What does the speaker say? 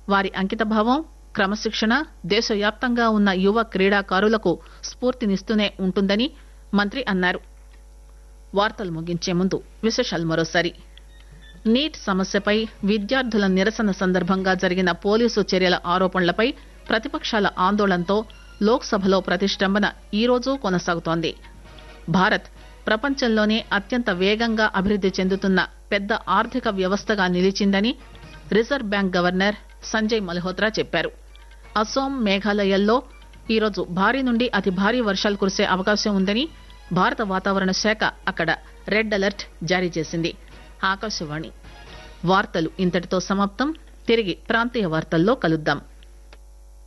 వారి అంకితభావం క్రమశిక్షణ దేశవ్యాప్తంగా ఉన్న యువ క్రీడాకారులకు స్ఫూర్తినిస్తూనే ఉంటుందని మంత్రి అన్నారు వార్తలు ముగించే ముందు విశేషాలు మరోసారి నీట్ సమస్యపై విద్యార్థుల నిరసన సందర్భంగా జరిగిన పోలీసు చర్యల ఆరోపణలపై ప్రతిపక్షాల ఆందోళనతో లోక్సభలో ప్రతిష్టంభన ఈరోజు కొనసాగుతోంది భారత్ ప్రపంచంలోనే అత్యంత వేగంగా అభివృద్ది చెందుతున్న పెద్ద ఆర్థిక వ్యవస్థగా నిలిచిందని Reserve Bank governor Sanjay Malhotra చెప్పారు అసోం మేఘాలయల్లో ఈరోజు భారీ నుండి అతి భారీ వర్షాలు కురిసే అవకాశం ఉందని భారత వాతావరణ శాఖ అక్కడ రెడ్ అలర్ట్ జారీ చేసింది ఆకాశవాణి వార్తలు ఇంతటితో సమాప్తం తిరిగి ప్రాంతీయ వార్తల్లో కలుద్దాం